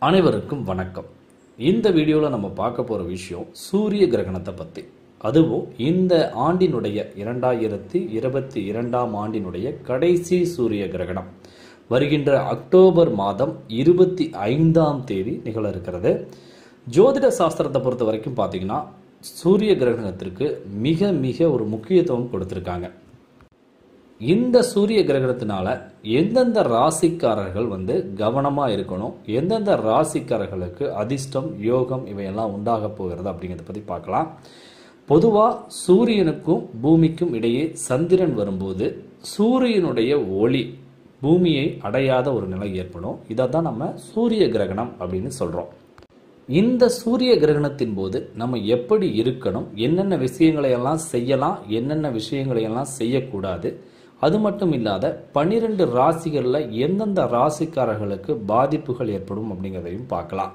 அனைவருக்கும் வணக்கம் இந்த வீடியோவில் நம்ம பார்க்க போகிற விஷயம் சூரிய கிரகணத்தை பற்றி அதுவும் இந்த ஆண்டினுடைய இரண்டாயிரத்தி இருபத்தி இரண்டாம் ஆண்டினுடைய கடைசி சூரிய கிரகணம் வருகின்ற அக்டோபர் மாதம் இருபத்தி ஐந்தாம் தேதி நிகழ இருக்கிறது ஜோதிட சாஸ்திரத்தை பொறுத்த வரைக்கும் பார்த்தீங்கன்னா சூரிய கிரகணத்திற்கு மிக மிக ஒரு முக்கியத்துவம் கொடுத்துருக்காங்க இந்த சூரிய கிரகணத்தினால எந்தெந்த ராசிக்காரர்கள் வந்து கவனமா இருக்கணும் எந்தெந்த ராசிக்காரர்களுக்கு அதிர்ஷ்டம் யோகம் இவையெல்லாம் உண்டாக போகிறது அப்படிங்கிறத பத்தி பார்க்கலாம் பொதுவா சூரியனுக்கும் பூமிக்கும் இடையே சந்திரன் வரும்போது சூரியனுடைய ஒளி பூமியை அடையாத ஒரு நிலை ஏற்படும் இதை தான் நம்ம சூரிய கிரகணம் அப்படின்னு சொல்றோம் இந்த சூரிய கிரகணத்தின் போது நம்ம எப்படி இருக்கணும் என்னென்ன விஷயங்களை எல்லாம் செய்யலாம் என்னென்ன விஷயங்களை எல்லாம் செய்யக்கூடாது அது மட்டும் இல்லாத பன்னிரெண்டு ராசிகளில் எந்தெந்த ராசிக்காரர்களுக்கு பாதிப்புகள் ஏற்படும் அப்படிங்கிறதையும் பார்க்கலாம்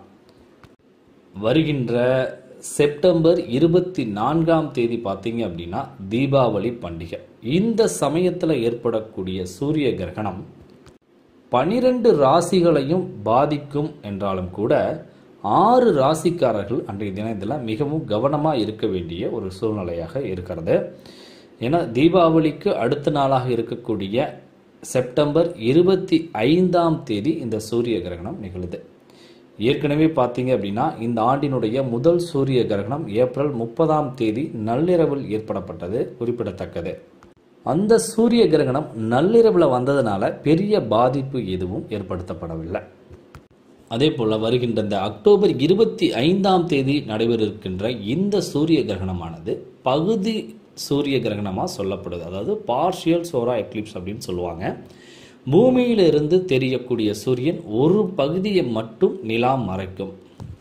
வருகின்ற செப்டம்பர் இருபத்தி நான்காம் தேதி பார்த்தீங்க அப்படின்னா தீபாவளி பண்டிகை இந்த சமயத்தில் ஏற்படக்கூடிய சூரிய கிரகணம் பனிரெண்டு ராசிகளையும் பாதிக்கும் என்றாலும் கூட ஆறு ராசிக்காரர்கள் அன்றைய தினத்தில் மிகவும் கவனமாக இருக்க வேண்டிய ஒரு சூழ்நிலையாக இருக்கிறது ஏன்னா தீபாவளிக்கு அடுத்த நாளாக இருக்கக்கூடிய செப்டம்பர் இருபத்தி ஐந்தாம் தேதி இந்த சூரிய கிரகணம் நிகழுது ஏற்கனவே பார்த்தீங்க அப்படின்னா இந்த ஆண்டினுடைய முதல் சூரிய கிரகணம் ஏப்ரல் முப்பதாம் தேதி நள்ளிரவில் ஏற்படப்பட்டது குறிப்பிடத்தக்கது அந்த சூரிய கிரகணம் நள்ளிரவில் வந்ததுனால பெரிய பாதிப்பு எதுவும் ஏற்படுத்தப்படவில்லை அதே போல வருகின்ற இந்த அக்டோபர் இருபத்தி ஐந்தாம் தேதி நடைபெற இருக்கின்ற இந்த சூரிய கிரகணமானது பகுதி சூரிய கிரகணமாக சொல்லப்படுது அதாவது பார்ஷியல் சோரா எக்லிப்ஸ் அப்படின்னு சொல்லுவாங்க பூமியிலிருந்து தெரியக்கூடிய சூரியன் ஒரு பகுதியை மட்டும் நிலா மறைக்கும்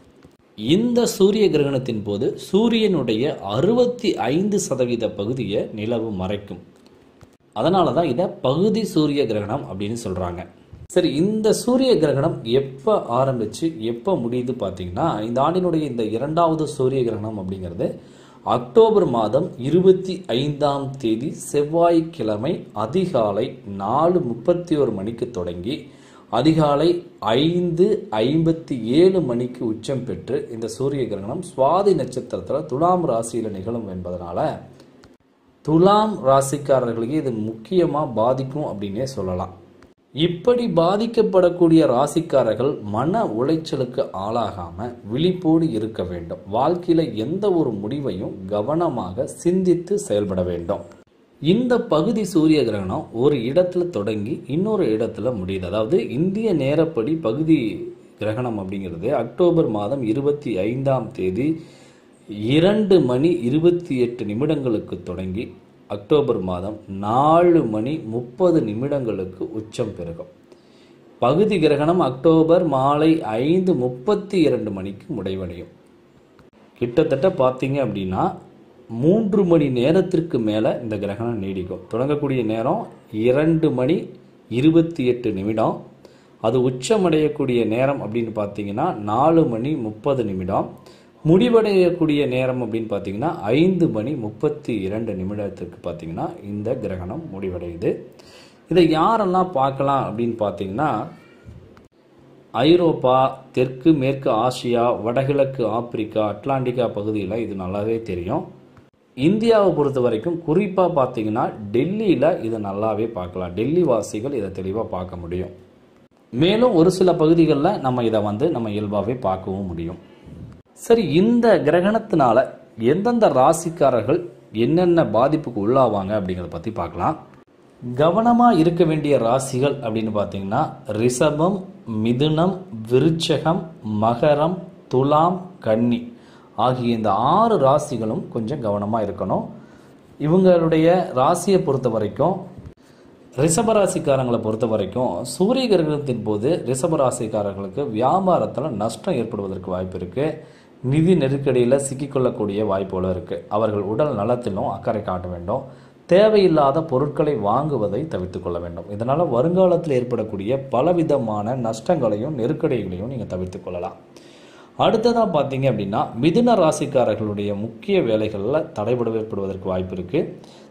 இந்த சூரிய கிரகணத்தின் போது சூரியனுடைய அறுபத்தி ஐந்து சதவீத பகுதியை நிலவு மறைக்கும் அதனால தான் இதை பகுதி சூரிய கிரகணம் அப்படின்னு சொல்கிறாங்க சரி இந்த சூரிய கிரகணம் எப்போ ஆரம்பித்து எப்போ முடியுது பார்த்தீங்கன்னா இந்த ஆண்டினுடைய இந்த இரண்டாவது சூரிய கிரகணம் அப்படிங்கிறது அக்டோபர் மாதம் இருபத்தி ஐந்தாம் தேதி செவ்வாய்க்கிழமை அதிகாலை நாலு முப்பத்தி ஒரு மணிக்கு தொடங்கி அதிகாலை ஐந்து ஐம்பத்தி ஏழு மணிக்கு உச்சம் பெற்று இந்த சூரிய கிரகணம் சுவாதி நட்சத்திரத்தில் துலாம் ராசியில் நிகழும் என்பதனால துலாம் ராசிக்காரர்களுக்கு இது முக்கியமாக பாதிக்கும் அப்படின்னே சொல்லலாம் இப்படி பாதிக்கப்படக்கூடிய ராசிக்காரர்கள் மன உளைச்சலுக்கு ஆளாகாம விழிப்போடு இருக்க வேண்டும் வாழ்க்கையில எந்த ஒரு முடிவையும் கவனமாக சிந்தித்து செயல்பட வேண்டும் இந்த பகுதி சூரிய கிரகணம் ஒரு இடத்துல தொடங்கி இன்னொரு இடத்துல முடியுது அதாவது இந்திய நேரப்படி பகுதி கிரகணம் அப்படிங்கிறது அக்டோபர் மாதம் இருபத்தி ஐந்தாம் தேதி இரண்டு மணி இருபத்தி எட்டு நிமிடங்களுக்கு தொடங்கி அக்டோபர் மாதம் நாலு மணி முப்பது நிமிடங்களுக்கு உச்சம் பெருகும் பகுதி கிரகணம் அக்டோபர் மாலை ஐந்து முப்பத்தி இரண்டு மணிக்கு முடிவடையும் கிட்டத்தட்ட பார்த்தீங்க அப்படின்னா மூன்று மணி நேரத்திற்கு மேலே இந்த கிரகணம் நீடிக்கும் தொடங்கக்கூடிய நேரம் இரண்டு மணி இருபத்தி எட்டு நிமிடம் அது உச்சமடையக்கூடிய நேரம் அப்படின்னு பார்த்தீங்கன்னா நாலு மணி முப்பது நிமிடம் முடிவடையக்கூடிய நேரம் அப்படின்னு பார்த்தீங்கன்னா ஐந்து மணி முப்பத்தி இரண்டு நிமிடத்துக்கு பார்த்தீங்கன்னா இந்த கிரகணம் முடிவடையுது இதை யாரெல்லாம் பார்க்கலாம் அப்படின்னு பார்த்தீங்கன்னா ஐரோப்பா தெற்கு மேற்கு ஆசியா வடகிழக்கு ஆப்பிரிக்கா அட்லாண்டிகா பகுதியில் இது நல்லாவே தெரியும் இந்தியாவை பொறுத்த வரைக்கும் குறிப்பாக பார்த்தீங்கன்னா டெல்லியில் இதை நல்லாவே பார்க்கலாம் டெல்லி வாசிகள் இதை தெளிவாக பார்க்க முடியும் மேலும் ஒரு சில பகுதிகளில் நம்ம இதை வந்து நம்ம இயல்பாகவே பார்க்கவும் முடியும் சரி இந்த கிரகணத்தினால எந்தெந்த ராசிக்காரர்கள் என்னென்ன பாதிப்புக்கு உள்ளாவாங்க அப்படிங்கிறத பற்றி பார்க்கலாம் கவனமாக இருக்க வேண்டிய ராசிகள் அப்படின்னு பார்த்தீங்கன்னா ரிஷபம் மிதுனம் விருச்சகம் மகரம் துலாம் கன்னி ஆகிய இந்த ஆறு ராசிகளும் கொஞ்சம் கவனமாக இருக்கணும் இவங்களுடைய ராசியை பொறுத்த வரைக்கும் ரிஷபராசிக்காரங்களை பொறுத்த வரைக்கும் சூரிய கிரகணத்தின் போது ரிஷபராசிக்காரர்களுக்கு வியாபாரத்தில் நஷ்டம் ஏற்படுவதற்கு வாய்ப்பு இருக்குது நிதி நெருக்கடியில் சிக்கிக்கொள்ளக்கூடிய வாய்ப்புகளும் இருக்குது அவர்கள் உடல் நலத்திலும் அக்கறை காட்ட வேண்டும் தேவையில்லாத பொருட்களை வாங்குவதை தவிர்த்து கொள்ள வேண்டும் இதனால் வருங்காலத்தில் ஏற்படக்கூடிய பலவிதமான நஷ்டங்களையும் நெருக்கடிகளையும் நீங்கள் தவிர்த்து கொள்ளலாம் அடுத்ததாக பார்த்தீங்க அப்படின்னா மிதுன ராசிக்காரர்களுடைய முக்கிய வேலைகளில் தடைபட ஏற்படுவதற்கு வாய்ப்பு இருக்குது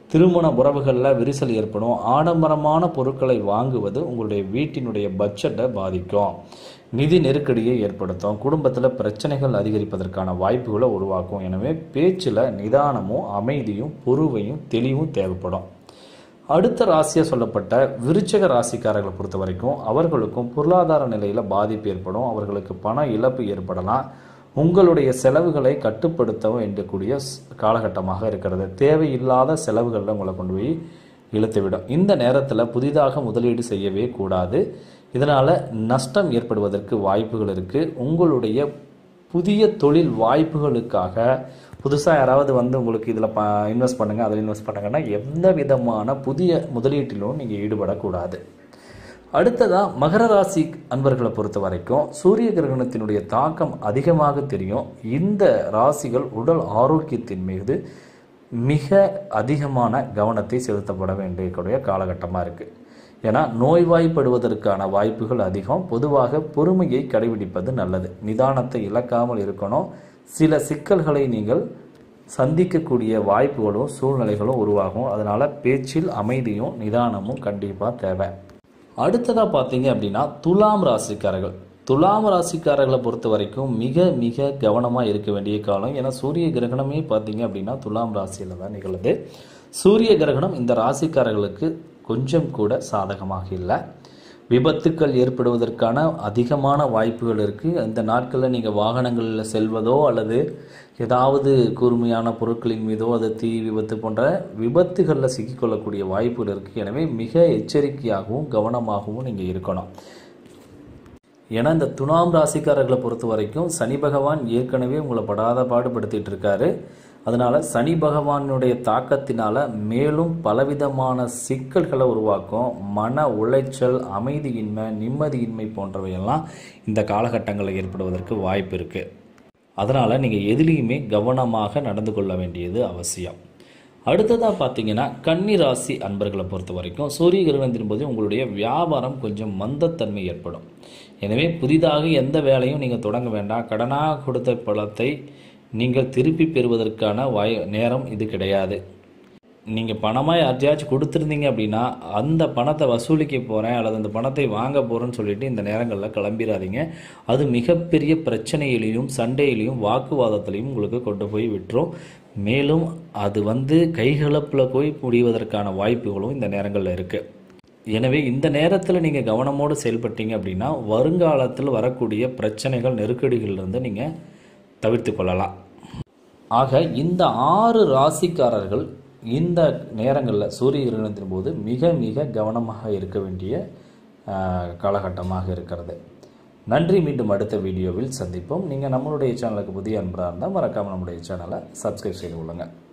திருமண உறவுகளில் விரிசல் ஏற்படும் ஆடம்பரமான பொருட்களை வாங்குவது உங்களுடைய வீட்டினுடைய பட்ஜெட்டை பாதிக்கும் நிதி நெருக்கடியை ஏற்படுத்தும் குடும்பத்தில் பிரச்சனைகள் அதிகரிப்பதற்கான வாய்ப்புகளை உருவாக்கும் எனவே பேச்சில் நிதானமும் அமைதியும் பொறுவையும் தெளிவும் தேவைப்படும் அடுத்த ராசியாக சொல்லப்பட்ட விருச்சக ராசிக்காரர்களை பொறுத்த வரைக்கும் அவர்களுக்கும் பொருளாதார நிலையில் பாதிப்பு ஏற்படும் அவர்களுக்கு பண இழப்பு ஏற்படலாம் உங்களுடைய செலவுகளை கட்டுப்படுத்த வேண்டக்கூடிய ஸ்- காலகட்டமாக இருக்கிறது தேவையில்லாத செலவுகளில் உங்களை கொண்டு போய் இழுத்துவிடும் இந்த நேரத்தில் புதிதாக முதலீடு செய்யவே கூடாது இதனால் நஷ்டம் ஏற்படுவதற்கு வாய்ப்புகள் இருக்குது உங்களுடைய புதிய தொழில் வாய்ப்புகளுக்காக புதுசாக யாராவது வந்து உங்களுக்கு இதில் ப இன்வெஸ்ட் பண்ணுங்கள் அதில் இன்வெஸ்ட் பண்ணுங்கன்னா எந்த விதமான புதிய முதலீட்டிலும் நீங்கள் ஈடுபடக்கூடாது அடுத்ததாக மகர ராசி அன்பர்களை பொறுத்த வரைக்கும் சூரிய கிரகணத்தினுடைய தாக்கம் அதிகமாக தெரியும் இந்த ராசிகள் உடல் ஆரோக்கியத்தின் மீது மிக அதிகமான கவனத்தை செலுத்தப்பட வேண்டிய காலகட்டமாக இருக்குது ஏன்னா நோய்வாய்ப்படுவதற்கான வாய்ப்புகள் அதிகம் பொதுவாக பொறுமையை கடைபிடிப்பது நல்லது நிதானத்தை இழக்காமல் இருக்கணும் சில சிக்கல்களை நீங்கள் சந்திக்கக்கூடிய வாய்ப்புகளும் சூழ்நிலைகளும் உருவாகும் அதனால் பேச்சில் அமைதியும் நிதானமும் கண்டிப்பாக தேவை அடுத்ததாக பார்த்தீங்க அப்படின்னா துலாம் ராசிக்காரர்கள் துலாம் ராசிக்காரர்களை பொறுத்த வரைக்கும் மிக மிக கவனமாக இருக்க வேண்டிய காலம் ஏன்னா சூரிய கிரகணமே பார்த்தீங்க அப்படின்னா துலாம் ராசியில் தான் நிகழுது சூரிய கிரகணம் இந்த ராசிக்காரர்களுக்கு கொஞ்சம் கூட சாதகமாக இல்லை விபத்துக்கள் ஏற்படுவதற்கான அதிகமான வாய்ப்புகள் இருக்குது இந்த நாட்களில் நீங்கள் வாகனங்களில் செல்வதோ அல்லது ஏதாவது கூர்மையான பொருட்களின் மீதோ அது தீ விபத்து போன்ற விபத்துகளில் சிக்கிக்கொள்ளக்கூடிய வாய்ப்புகள் இருக்குது எனவே மிக எச்சரிக்கையாகவும் கவனமாகவும் நீங்கள் இருக்கணும் ஏன்னா இந்த துலாம் ராசிக்காரர்களை பொறுத்த வரைக்கும் சனி பகவான் ஏற்கனவே உங்களை படாத பாடுபடுத்திட்டு இருக்காரு அதனால சனி பகவானுடைய தாக்கத்தினால மேலும் பலவிதமான சிக்கல்களை உருவாக்கும் மன உளைச்சல் அமைதியின்மை நிம்மதியின்மை போன்றவையெல்லாம் இந்த காலகட்டங்களில் ஏற்படுவதற்கு வாய்ப்பு இருக்கு அதனால நீங்கள் எதுலேயுமே கவனமாக நடந்து கொள்ள வேண்டியது அவசியம் அடுத்ததாக பார்த்தீங்கன்னா கன்னி ராசி அன்பர்களை பொறுத்த வரைக்கும் சூரிய கிரகணத்தின் போது உங்களுடைய வியாபாரம் கொஞ்சம் மந்தத்தன்மை ஏற்படும் எனவே புதிதாக எந்த வேலையும் நீங்கள் தொடங்க வேண்டாம் கடனாக கொடுத்த பணத்தை நீங்கள் திருப்பி பெறுவதற்கான வாய் நேரம் இது கிடையாது நீங்கள் பணமாக யார்ட்டையாச்சும் கொடுத்துருந்தீங்க அப்படின்னா அந்த பணத்தை வசூலிக்க போகிறேன் அல்லது அந்த பணத்தை வாங்க போகிறேன்னு சொல்லிட்டு இந்த நேரங்களில் கிளம்பிடாதீங்க அது மிகப்பெரிய பிரச்சனையிலையும் சண்டையிலையும் வாக்குவாதத்திலையும் உங்களுக்கு கொண்டு போய் விட்டுரும் மேலும் அது வந்து கைகலப்பில் போய் முடிவதற்கான வாய்ப்புகளும் இந்த நேரங்களில் இருக்குது எனவே இந்த நேரத்தில் நீங்கள் கவனமோடு செயல்பட்டீங்க அப்படின்னா வருங்காலத்தில் வரக்கூடிய பிரச்சனைகள் நெருக்கடிகளிலிருந்து நீங்கள் தவிர்த்து கொள்ளலாம் ஆக இந்த ஆறு ராசிக்காரர்கள் இந்த நேரங்களில் சூரிய கிரகணத்தின் போது மிக மிக கவனமாக இருக்க வேண்டிய ஆஹ், காலகட்டமாக இருக்கிறது நன்றி மீண்டும் அடுத்த வீடியோவில் சந்திப்போம் நீங்கள் நம்மளுடைய சேனலுக்கு புதிய அன்பராக இருந்தால் மறக்காமல் நம்முடைய சேனலை சப்ஸ்கிரைப் செய்து கொள்ளுங்கள்